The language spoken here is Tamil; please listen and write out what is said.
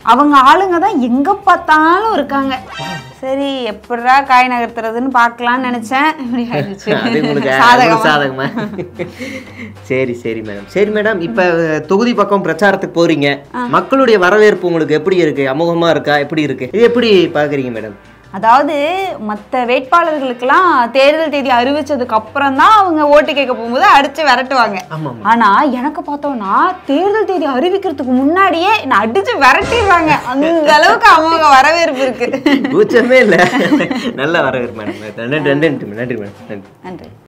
அவங்க ஆளுங்க தான் எங்க பார்த்தாலும் இருக்காங்க சரி எப்படிடா காய் நகர்த்துறதுன்னு பார்க்கலாம்னு நினைச்சேன் இப்படி ஆயிடுச்சு அது உங்களுக்கு சாதகமா. உங்களுக்கு சாதகமா சரி சரி மேடம் சரி மேடம் இப்ப அஹ், தொகுதி பக்கம் பிரச்சாரத்துக்கு போறீங்க மக்களுடைய வரவேற்பு உங்களுக்கு எப்படி இருக்கு அமோகமா இருக்கா எப்படி இருக்கு இது எப்படி பாக்குறீங்க மேடம் அதாவது மற்ற வேட்பாளர்களுக்கெல்லாம் தேர்தல் தேதி அறிவிச்சதுக்கு அப்புறம் தான் அவங்க ஓட்டு கேட்க போகும்போது அடிச்சு விரட்டுவாங்க ஆமா ஆனா எனக்கு பார்த்தோம்னா தேர்தல் தேதி அறிவிக்கிறதுக்கு முன்னாடியே நான் அடிச்சு விரட்டிடுவாங்க அந்த அளவுக்கு அவங்க வரவேற்பு இருக்கு கூச்சமே இல்ல நல்ல வரவேற்பு மேடம் நன்றி நன்றி நன்றி மேடம் நன்றி நன்றி